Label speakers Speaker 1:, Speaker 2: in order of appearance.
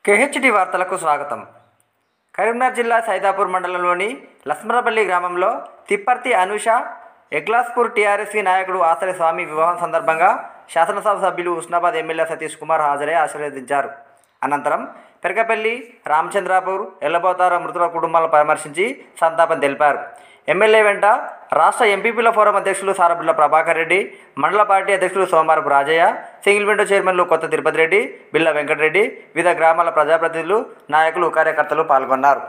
Speaker 1: KHD వార్తలకు స్వాగతం కరీంనగర్ జిల్లా సైదాపూర్ మండలంలోని లస్మరపల్లి గ్రామంలో తిప్పర్తి అనూష ఎగ్లాస్పూర్ టీఆర్ఎస్సీ నాయకుడు ఆసరి స్వామి వివాహం సందర్భంగా శాసనసభ సభ్యులు ఉస్నాబాద్ ఎమ్మెల్యే సతీష్ కుమార్ హాజరై ఆశీర్వదించారు అనంతరం పెరకపల్లి రామచంద్రాపూర్ ఎల్లబోతార మృతుల కుటుంబాలను పరామర్శించి సంతాపం తెలిపారు ఎమ్మెల్యే వెంట రాష్ట్ర ఎంపీపీల ఫోరం అధ్యక్షులు సారబుల్ల ప్రభాకర్ రెడ్డి మండల పార్టీ అధ్యక్షులు సోమారపు రాజయ్య సింగిల్ విండో చైర్మన్లు కొత్త తిరుపతి రెడ్డి బిల్ల వెంకటరెడ్డి వివిధ గ్రామాల ప్రజాప్రతినిధులు నాయకులు కార్యకర్తలు పాల్గొన్నారు